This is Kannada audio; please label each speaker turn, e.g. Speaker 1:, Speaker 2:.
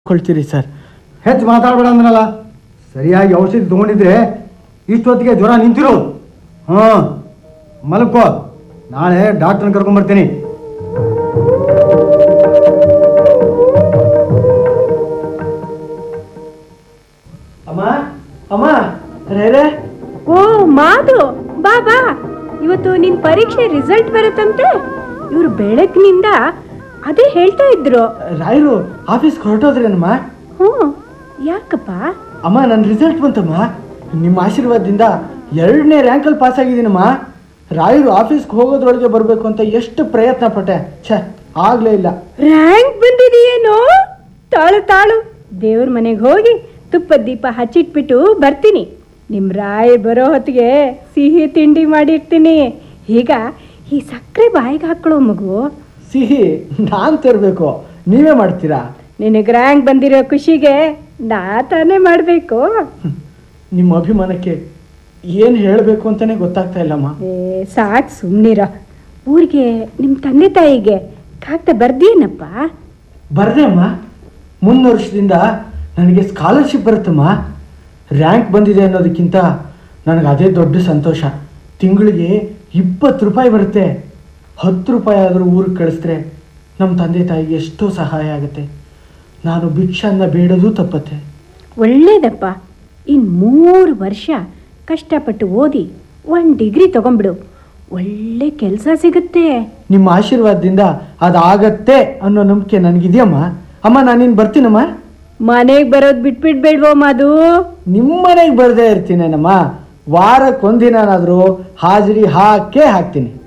Speaker 1: ಕೊಳ್ತೀರಿ ಸರ್
Speaker 2: ಹೆಚ್ಚು ಮಾತಾಡಬೇಡ ಅಂದ್ರಲ್ಲ ಸರಿಯಾಗಿ ಔಷಧಿ ತೊಗೊಂಡಿದ್ರೆ ಇಷ್ಟೊತ್ತಿಗೆ ಜ್ವರ ನಿಂತಿರೋದು ಹಾಂ ಮಲ್ಕೋ ನಾಳೆ ಡಾಕ್ಟ್ರನ್ನ ಕರ್ಕೊಂಬರ್ತೀನಿ
Speaker 1: ಅಮ್ಮ ಅಮ್ಮ ರೇ
Speaker 3: ಓ ಮಾಧು ಬಾ ಬಾ ಇವತ್ತು ನಿನ್ ಪರೀಕ್ಷೆ ರಿಸಲ್ಟ್ ಬರುತ್ತಂತೆ ಇವ್ರು ಬೆಳಗ್ನಿಂದ ಅದೇ ಹೇಳ್ತಾ ಇದ್ರು
Speaker 1: ರಾಯರು ಆಫೀಸ್ಗೆ ಹೊರಟೋದ್ರೇನಮ್ಮ
Speaker 3: ಹ್ಞೂ ಯಾಕಪ್ಪ
Speaker 1: ಅಮ್ಮ ನನ್ನ ರಿಸಲ್ಟ್ ಬಂತಮ್ಮ ನಿಮ್ಮ ಆಶೀರ್ವಾದದಿಂದ ಎರಡನೇ ರ್ಯಾಂಕಲ್ಲಿ ಪಾಸ್ ಆಗಿದ್ದೀನಮ್ಮ ರಾಯರು ಆಫೀಸ್ಗೆ ಹೋಗೋದ್ರೊಳಗೆ ಬರಬೇಕು ಅಂತ ಎಷ್ಟು ಪ್ರಯತ್ನ ಪಟ್ಟೆ ಛೇ ಆಗ್ಲೇ ಇಲ್ಲ
Speaker 3: ರ್ಯಾಂಕ್ ಬಂದಿದೆಯೇನೋ ತಾಳು ತಾಳು ದೇವ್ರ ಮನೆಗೆ ಹೋಗಿ ತುಪ್ಪದ ದೀಪ ಹಚ್ಚಿಟ್ಬಿಟ್ಟು ಬರ್ತೀನಿ ನಿಮ್ ರಾಯ್ ಬರೋ ಹೊತ್ತಿಗೆ ಸಿಹಿ ತಿಂಡಿ ಮಾಡಿರ್ತೀನಿ ಈಗ ಈ ಸಕ್ಕರೆ ಬಾಯಿಗೆ ಹಾಕೊಳ್ಳೋ ಮಗು
Speaker 1: ಸಿಹಿ ನಾನು ತರಬೇಕು ನೀವೇ ಮಾಡ್ತೀರಾ
Speaker 3: ನಿನಗೆ ರ್ಯಾಂಕ್ ಬಂದಿರೋ ಖುಷಿಗೆ ನಾ ತಾನೇ ಮಾಡಬೇಕು
Speaker 1: ನಿಮ್ಮ ಅಭಿಮಾನಕ್ಕೆ ಏನು ಹೇಳಬೇಕು ಅಂತಲೇ ಗೊತ್ತಾಗ್ತಾ ಇಲ್ಲಮ್ಮ
Speaker 3: ಏ ಸಾಕು ಸುಮ್ಮನಿರ ಊರಿಗೆ ನಿಮ್ಮ ತಂದೆ ತಾಯಿಗೆ ಕಾಗ್ದ ಬರ್ದೇನಪ್ಪ
Speaker 1: ಬರ್ದೆ ಅಮ್ಮ ಮುಂದಿನ ವರ್ಷದಿಂದ ನನಗೆ ಸ್ಕಾಲರ್ಶಿಪ್ ಬರುತ್ತಮ್ಮ ರ್ಯಾಂಕ್ ಬಂದಿದೆ ಅನ್ನೋದಕ್ಕಿಂತ ನನಗೆ ಅದೇ ದೊಡ್ಡ ಸಂತೋಷ ತಿಂಗಳಿಗೆ ಇಪ್ಪತ್ತು ರೂಪಾಯಿ ಬರುತ್ತೆ ಹತ್ತು ರೂಪಾಯಿ ಆದರೂ ಊರಿಗೆ ಕಳಿಸಿದ್ರೆ ನಮ್ಮ ತಂದೆ ತಾಯಿಗೆ ಎಷ್ಟೋ ಸಹಾಯ ಆಗುತ್ತೆ ನಾನು ಭಿಕ್ಷನ್ನ ಬೇಡೋದು ತಪ್ಪತ್ತೆ
Speaker 3: ಒಳ್ಳೇದಪ್ಪ ಇನ್ನು ಮೂರು ವರ್ಷ ಕಷ್ಟಪಟ್ಟು ಓದಿ ಒಂದು ಡಿಗ್ರಿ ತಗೊಂಬಿಡು ಒಳ್ಳೆ ಕೆಲಸ ಸಿಗುತ್ತೆ
Speaker 1: ನಿಮ್ಮ ಆಶೀರ್ವಾದದಿಂದ ಅದಾಗತ್ತೆ ಅನ್ನೋ ನಂಬಿಕೆ ನನಗಿದೆಯಮ್ಮ ಅಮ್ಮ ನಾನಿನ್ನು ಬರ್ತೀನಮ್ಮ
Speaker 3: ಮನೆಗೆ ಬರೋದು ಬಿಟ್ಬಿಡ್ಬೇಡ್ವೋ ಮಧು
Speaker 1: ನಿಮ್ಮ ಮನೆಗೆ ಬರದೇ ಇರ್ತೀನೇನಮ್ಮ ವಾರಕ್ಕೆ ಒಂದಿನಾದ್ರೂ ಹಾಜರಿ ಹಾಕೇ ಹಾಕ್ತೀನಿ